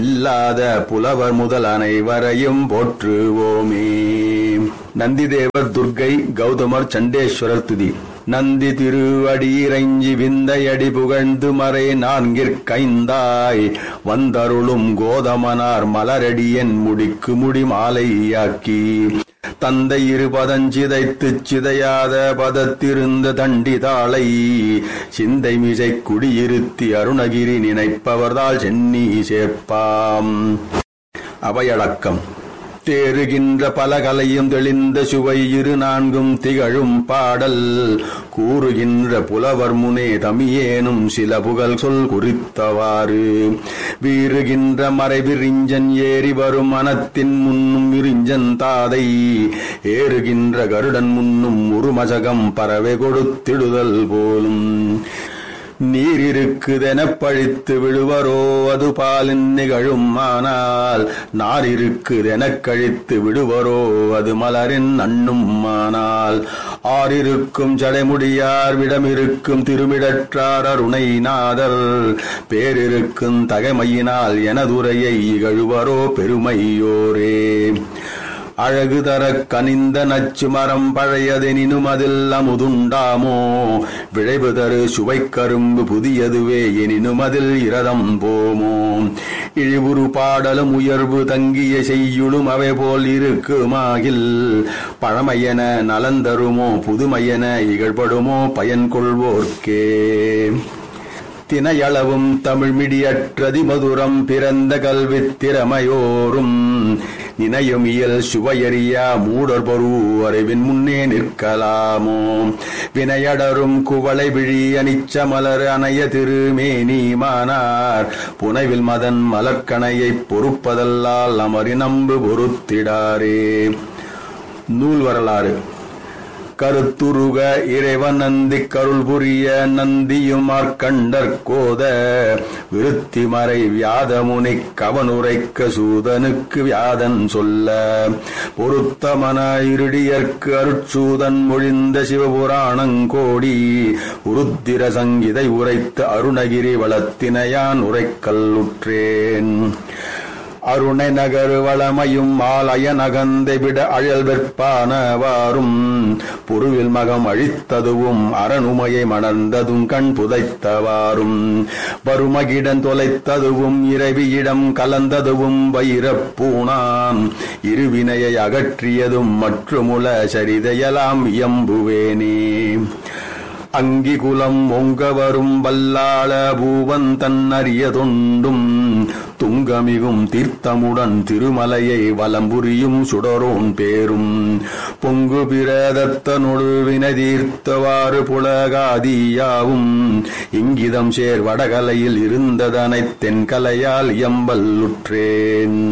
இல்லாத புலவர் முதல் அனைவரையும் போற்றுவோமே நந்திதேவர் துர்க்கை கௌதமர் சண்டேஸ்வரர் துதி நந்தி திருவடியிறைஞ்சி விந்தையடி புகழ்ந்து மறை நான்கிற்கைந்தாய் வந்தருளும் கோதமனார் மலரடியன் முடிக்கு முடி மாலையாக்கி தந்தை இரு பதஞ்சிதைத்துச் சிதையாத பதத்திருந்த தண்டி தாளை சிந்தை மிசை குடியிருத்தி அருணகிரி நினைப்பவர்தால் சென்னி சேர்ப்பாம் அவையடக்கம் தேறுகின்ற பல கலையும் தெளிந்த சுவை இரு நான்கும் திகழும் பாடல் கூறுகின்ற புலவர் முனே தமியேனும் சில புகழ் சொல் குறித்தவாறு வீறுகின்ற மறைவிரிஞ்சன் ஏறி வரும் மனத்தின் முன்னும் விரிஞ்சன் தாதை ஏறுகின்ற கருடன் முன்னும் உருமசகம் பறவை கொடுத்திடுதல் போலும் நீரிருக்குதெனப் பழித்து விடுவரோ அது பாலின் நிகழும் ஆனால் நாரிருக்குதெனக் கழித்து விடுவரோ அது மலரின் அண்ணும் ஆனால் ஆறிருக்கும் ஜடைமுடியார் விடமிருக்கும் திருமிடற்றார் அருணை நாதர் பேரிருக்கும் தகைமையினால் எனதுரையை இகழுவரோ பெருமையோரே அழகு தர கனிந்த நச்சு மரம் பழையதெனினும் அதில் அமுதுண்டாமோ விளைவு தரு சுவைக்கரும்பு புதியதுவே எனினும் அதில் இரதம் போமோ இழிவுறு பாடலும் உயர்வு தங்கிய செய்யுளும் அவை போல் இருக்குமாகில் பழமையென நலந்தருமோ புதுமையென இகழ்படுமோ பயன் கொள்வோர்க்கே தினையளவும் தமிழ் மிடியற்றதி மதுரம் பிறந்த கல்வித் திறமையோரும் நினையும் இயல் சுவையறியா மூடர் பொரு அறிவின் முன்னே நிற்கலாமோ வினையடரும் குவளை விழி அனிச்ச மலர் அணைய திருமேனி மானார் புனைவில் மதன் மலர்கணையைப் பொறுப்பதல்லால் அமரி நம்பு பொறுத்திடாரே நூல் வரலாறு கருத்துருக இறைவன் நந்தி கருள் புரிய நந்தியும் மார்க்கண்டர் கோத விருத்தி மறை வியாதமுனி கவனுரைக்க சூதனுக்கு வியாதன் சொல்ல பொருத்தமன இருடியற்கு அருட்சூதன் மொழிந்த சிவபுராணங்கோடி உருத்திர சங்கிதை உரைத்த அருணகிரி வளத்தினையான் உரைக்கல்லுற்றேன் அருணை நகர் வளமையும் ஆலய நகந்தை விட அழல் வெற்பானவாறும் பொருவில் மகம் அழித்ததுவும் அரணுமையை மணர்ந்ததும் கண் புதைத்தவாறும் வருமகிடன் தொலைத்ததுவும் இரவியிடம் கலந்ததுவும் வைரப்பூணாம் இருவினையை அகற்றியதும் மற்றுமுல சரிதையலாம் இயம்புவேனே அங்கிகுலம் ஒங்க வரும் வல்லாள பூவன் தன்னறிய தொண்டும் துங்கமிகும் தீர்த்தமுடன் திருமலையை வலம்புரியும் சுடரோன் பேரும் பொங்கு பிரதத்தனொடு வினை தீர்த்தவாறு புலகாதியாவும் இங்கிதம் சேர் வடகலையில் இருந்ததனை தென்கலையால் எம்பல்லுற்றேன்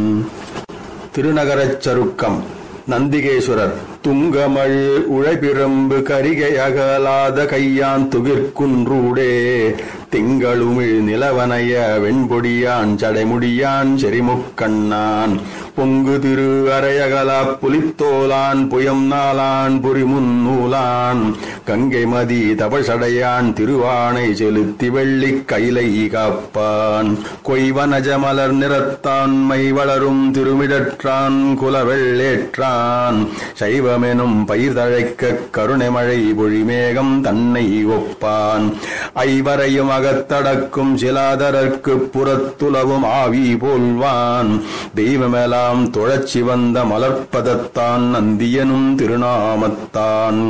திருநகரச் சருக்கம் நந்திகேஸ்வரர் துங்கமழ் உழைபிரம்பு கரிகை அகலாத கையான் துகிர்குன்றூடே திங்களுமிழ் நிலவனைய வெண்பொடியான் சடைமுடியான் செறிமுக்கண்ணான் பொங்கு திரு அரையகலா புலித்தோலான் புயம் நாளான் புரிமுன்னூலான் கங்கை மதி தவசடையான் திருவானை செலுத்தி வெள்ளி கைலை காப்பான் கொய்வனஜ மலர் நிறத்தான் மை வளரும் திருமிடற்றான் குலவெள்ளேற்றான் சைவமெனும் பயிர் தழைக்க கருணை மழை பொழிமேகம் தன்னை ஒப்பான் ஐவரையும் அகத்தடக்கும் சிலாதரர்க்கு புறத்துலவும் ஆவி போல்வான் தெய்வமெல்லாம் தொழச்சி வந்த மலர்ப்பதத்தான் நந்தியனும் திருநாமத்தான்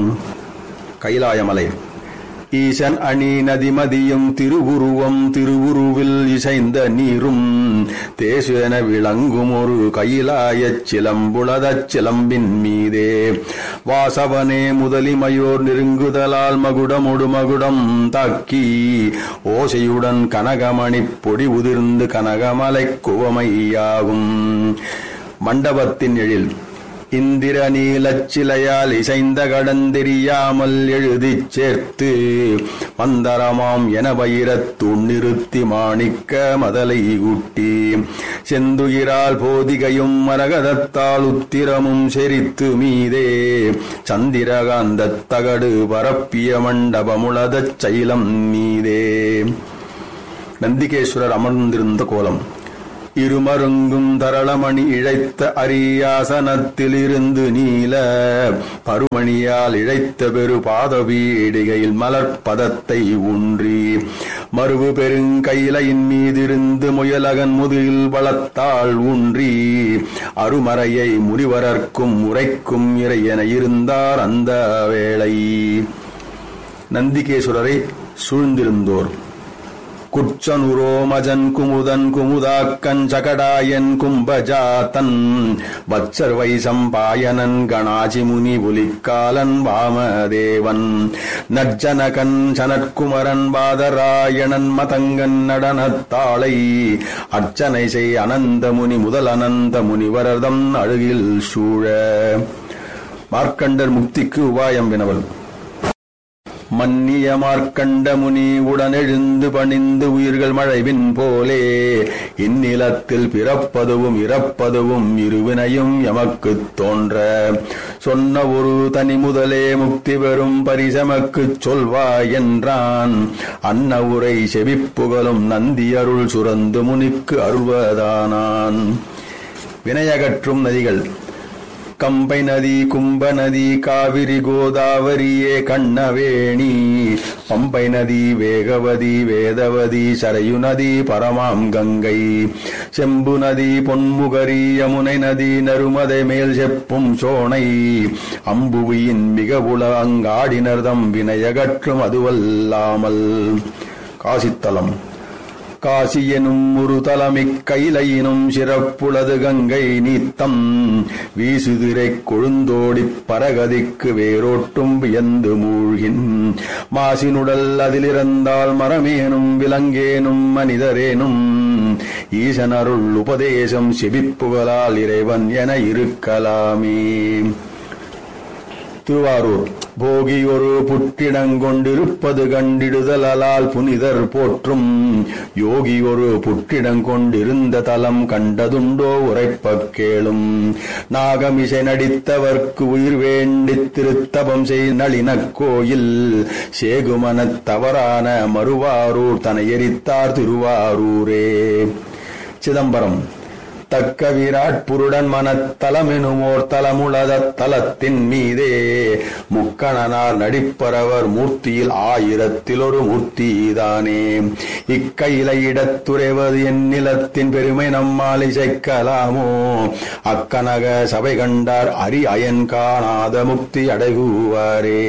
கைலாயமலை ஈசன் அணி நதிமதியும் திருவுருவம் திருவுருவில் இசைந்த நீரும் தேசு என விளங்கும் ஒரு கைலாயச் சிலம்புளதச் சிலம்பின் மீதே வாசவனே முதலிமையோர் நெருங்குதலால் மகுடமொடு மகுடம் தாக்கி ஓசையுடன் கனகமணி பொடி உதிர்ந்து கனகமலை குவமையாகும் மண்டபத்தின் எழில் இந்திர நீலச்சிலையால் இசைந்த கடந்தெரியாமல் எழுதிச் சேர்த்து மந்தரமாம் என வைரத்துள் நிறுத்தி மாணிக்க மதலை ஊட்டி செந்துயிரால் போதிகையும் மரகதத்தால் உத்திரமும் செரித்து மீதே சந்திரகாந்தத் தகடு பரப்பிய மண்டபமுளதச் சைலம் மீதே நந்திகேஸ்வரர் அமர்ந்திருந்த கோலம் இருமருங்கும் தரளமணி இழைத்த அரியாசனத்தில் இருந்து நீல பருமணியால் இழைத்த பெரு பாதவீடிகையில் மலர்பதத்தை ஊன்றி மறுவு பெருங்கையிலையின் மீதிருந்து முயலகன் முதுகில் வளத்தாள் ஊன்றி அருமறையை முனிவரர்க்கும் உரைக்கும் இறை என இருந்தார் அந்த வேளை நந்திகேஸ்வரரை சூழ்ந்திருந்தோர் குச்சனுரோமஜன் குமுதன் குமுதாக்கன் சகடாயன் கும்பஜாத்தன் வச்சர் வைசம்பாயனன் கணாசி முனி புலிக்காலன் வாமதேவன் நஜ்ஜனகன் சனற்குமரன் பாதராயணன் மதங்கன் நடனத்தாளை அர்ச்சனை செய் அனந்த முனி முதல் அனந்த முனிவரதம் அழுகில் சூழ மார்க்கண்டர் முக்திக்கு உபாயம் வினவல் மன்னிய மார்க்கண்ட முனி உடனெழுந்து பணிந்து உயிர்கள் மழைவின் போலே இந்நிலத்தில் பிறப்பதுவும் இறப்பதுவும் இருவினையும் எமக்குத் தோன்ற சொன்ன ஒரு தனி முதலே முக்தி பெறும் பரிசமக்குச் சொல்வாய் என்றான் அன்ன உரை செவிப்புகழும் நந்தி அருள் சுரந்து முனிக்கு அருள்வதானான் வினையகற்றும் நதிகள் கம்பை நதி கும்ப நதி காவிரி கோதாவரியே கண்ணவேணி பம்பை நதி வேகவதி வேதவதி சரையு நதி பரமாம் கங்கை செம்பு நதி பொன்முகரி யமுனை நதி நருமதை மேல் செப்பும் சோனை அம்புவியின் மிக உல அங்காடினர்தம் வினையகற்றும் அதுவல்லாமல் காசித்தலம் காசி எனும் ஒரு தலமிக் கைலையினும் சிறப்புளது கங்கை நீத்தம் வீசுதிரை கொழுந்தோடிப் பரகதிக்கு வேரோட்டும் வியந்து மூழ்கின் மாசினுடல் அதிலிருந்தால் மரமேனும் விலங்கேனும் மனிதரேனும் ஈசனருள் உபதேசம் செபிப்புகளால் இறைவன் என இருக்கலாமே திருவாரூர் போகி ஒரு புற்றிடங்கொண்டிருப்பது கண்டிடுதலால் புனிதர் போற்றும் யோகி ஒரு புற்றிடங்கொண்டிருந்த தலம் கண்டதுண்டோ உரைப்பக் கேளும் நாகமிசை நடித்தவர்க்கு உயிர் வேண்டித் திருத்தபம் செய் நளினக் கோயில் சேகுமனத் தவறான மறுவாரூர் தன எரித்தார் திருவாரூரே சிதம்பரம் தக்க விராட் புருடன் மனத்தலமெனுமோர் தலமுளத தலத்தின் மீதே முக்கணனார் நடிப்பரவர் மூர்த்தியில் ஆயிரத்தில் ஒரு மூர்த்திதானே இக்கையில இடத்துறைவது என் நிலத்தின் பெருமை நம்மால் இசைக்கலாமோ அக்கனக சபை கண்டார் அரி அயன் காணாத முக்தி அடைகுவாரே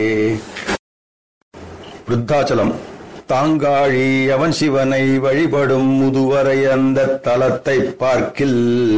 விருத்தாச்சலம் தாங்காழி அவன் சிவனை வழிபடும் முதுவரை அந்த தலத்தை பார்க்கில்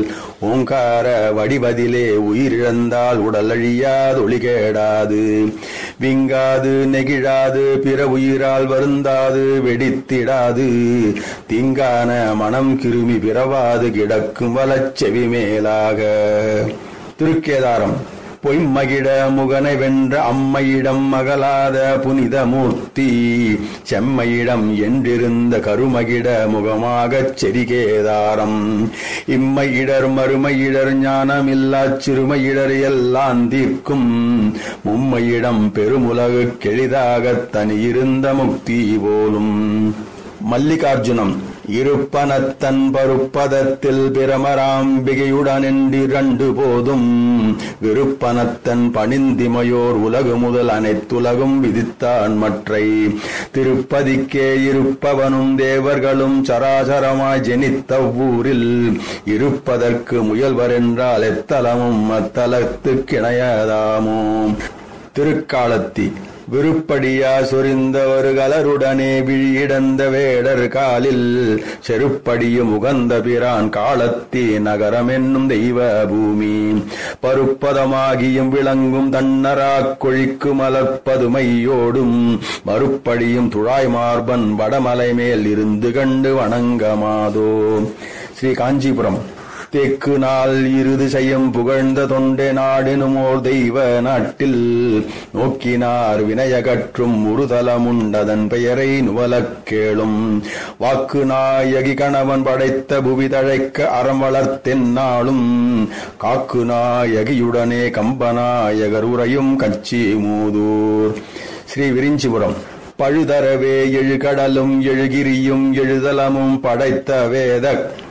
ஓங்கார வடிவதிலே உயிரிழந்தால் உடல் அழியாது ஒளிகேடாது விங்காது நெகிழாது பிற உயிரால் வருந்தாது வெடித்திடாது தீங்கான மனம் கிருமி பிறவாது கிடக்கும் வலச்செவி மேலாக திருக்கேதாரம் பொய்மகிட முகனை வென்ற அம்மையிடம் மகளாத புனித மூர்த்தி செம்மையிடம் என்றிருந்த கருமகிட முகமாகச் செரிகேதாரம் இம்மையிடர் மறுமையிடர் ஞானமில்லாச் சிறுமையிடர் எல்லாம் தீர்க்கும் மும்மையிடம் பெருமுலகு கெளிதாகத் தனியிருந்த முக்தி போலும் மல்லிகார்ஜுனம் இருப்பனத்தன் பருப்பதத்தில் பிரமராம்பிகையுடன் என்றிரண்டு போதும் விருப்பனத்தன் பணிந்திமையோர் உலகு முதல் அனைத்துலகும் விதித்தான் மற்றை திருப்பதிக்கே இருப்பவனும் தேவர்களும் சராசரமாய் ஜெனித்தவ்வூரில் இருப்பதற்கு முயல்வரென்றால் எத்தலமும் அத்தலத்துக்கிணையதாமோ திருக்காலத்தி விருப்படியா சொரிந்தவர் கலருடனே விழியிடந்த வேடர் காலில் செருப்படியும் உகந்த பிரான் காலத்தி நகரம் என்னும் தெய்வ பூமி பருப்பதமாகியும் விளங்கும் தன்னராக் கொழிக்கு மலர்ப்பதுமையோடும் மறுப்படியும் துழாய் மார்பன் வடமலை மேல் இருந்து கண்டு வணங்கமாதோ ஸ்ரீ காஞ்சிபுரம் தெற்கு நாள் இருது செய்யும் புகழ்ந்த தொண்டே நாடினும் ஓர் தெய்வ நாட்டில் நோக்கினார் வினயகற்றும் உருதலமுண்டதன் பெயரை நுவலக் கேளும் வாக்கு நாயகி கணவன் படைத்த புவி தழைக்க அறம் வளர்த்தென் நாளும் காக்கு நாயகியுடனே கம்பநாயகர் உரையும் கச்சி மூதூர் ஸ்ரீ விரிஞ்சிபுரம் பழுதரவே எழுகடலும் எழுகிரியும் எழுதலமும் படைத்த வேத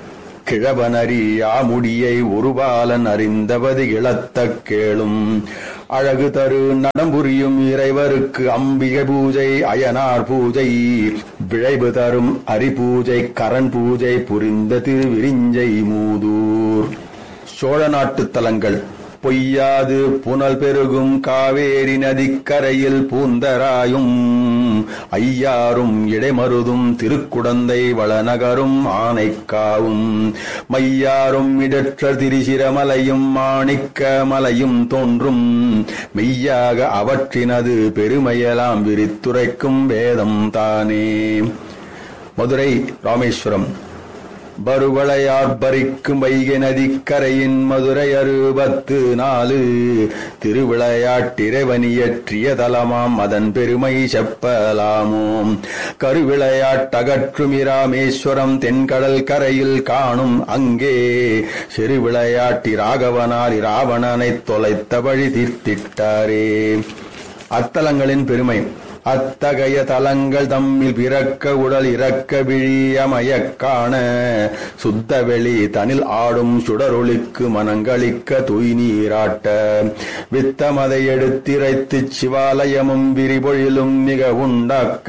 கிழவனரி ஆமுடியை ஒருபாலன் அறிந்தவது இழத்த கேளும் அழகு தரு நடம்புரியும் இறைவருக்கு அம்பிகை பூஜை அயனார் பூஜை விளைவு தரும் அரிபூஜை கரண் பூஜை புரிந்த திருவிரிஞ்சை மூதூர் சோழ நாட்டு தலங்கள் பொய்யாது புனல் பெருகும் காவேரி நதிக்கரையில் பூந்தராயும் ஐயாரும் இடைமருதும் திருக்குடந்தை வளநகரும் ஆனைக்காவும் மையாரும் இடற்ற திரிசிரமலையும் மாணிக்க மலையும் தோன்றும் மெய்யாக அவற்றினது பெருமையெல்லாம் விரித்துரைக்கும் வேதம் தானே மதுரை ராமேஸ்வரம் பருவளையார் பறிக்கும் வைகை நதிக்கரையின் மதுரை அறுபத்து நாலு திருவிளையாட்டிறைவனியற்றிய தலமாம் அதன் பெருமை செப்பலாமோம் கருவிளையாட்டகற்றும் இராமேஸ்வரம் தென்கடல் கரையில் காணும் அங்கே சிறு விளையாட்டி ராகவனார் இராவணனை தொலைத்த வழி தீர்த்திட்டாரே அத்தலங்களின் பெருமை அத்தகைய தலங்கள் தம்மில் பிறக்க உடல் இறக்க விழியமயக் காண சுத்த வெளி தனில் ஆடும் சுடரொளிக்கு மனங்களிக்க தூய் நீராட்ட வித்தமதை எடுத்திரைத்து சிவாலயமும் விரிபொழிலும் மிக உண்டாக்க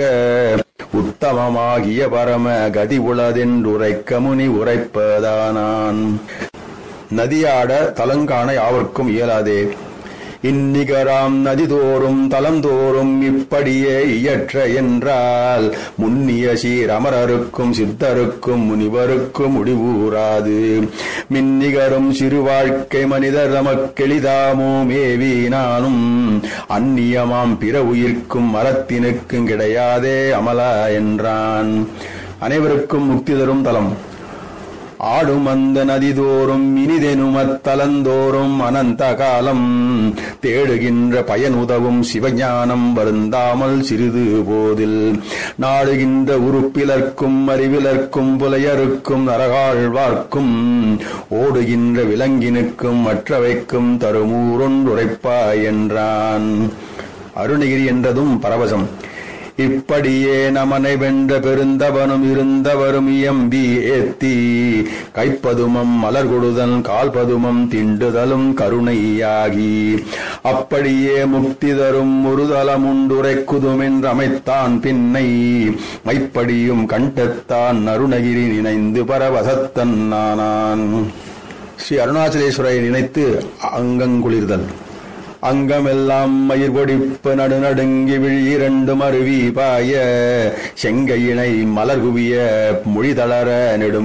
உத்தமமாகிய பரம கதி உளதென்றுரைக்க முனி உரைப்பதானான் நதியாட தலங்காண யாவர்க்கும் இயலாதே இந்நிகராம் நதிதோறும் தலந்தோறும் இப்படியே இயற்ற என்றால் முன்னிய சீர் அமரருக்கும் சித்தருக்கும் முனிவருக்கும் முடிவூராது மின்னிகரும் சிறு வாழ்க்கை மனிதர் தமக்கெளிதாமோ மேவி நானும் அந்நியமாம் பிற உயிர்க்கும் மரத்தினுக்கும் கிடையாதே அமலா என்றான் அனைவருக்கும் முக்தி தரும் தலம் ஆடும் அந்த நதிதோறும் இனிதெனும் அத்தலந்தோறும் அனந்த காலம் தேடுகின்ற பயன் உதவும் சிவஞானம் வருந்தாமல் சிறிது போதில் நாடுகின்ற உறுப்பிலர்க்கும் அறிவிலர்க்கும் புலையருக்கும் நரகாழ்வார்க்கும் ஓடுகின்ற விலங்கினுக்கும் மற்றவைக்கும் தருமூரொன்றுரைப்பாய் என்றான் அருணகிரி என்றதும் பரவசம் இப்படியே நமனை வென்ற பெருந்தவனும் இருந்தவரும் இயம்பி ஏத்தி கைப்பதுமம் மலர் கொடுதல் கால்பதுமம் திண்டுதலும் கருணையாகி அப்படியே முக்தி தரும் ஒரு தலம் உண்டுரைக்குதுமென்று அமைத்தான் பின்னை மைப்படியும் கண்டத்தான் அருணகிரி நினைந்து பரவசத்தன் நானான் ஸ்ரீ அருணாச்சலேஸ்வரை நினைத்து அங்கங்குளிர்தல் அங்கமெல்லாம் மயிர் பொடிப்பு நடுநடுங்கி விழி இரண்டு மருவி பாய செங்கையினை மலர் குவிய மொழி தளர நெடும்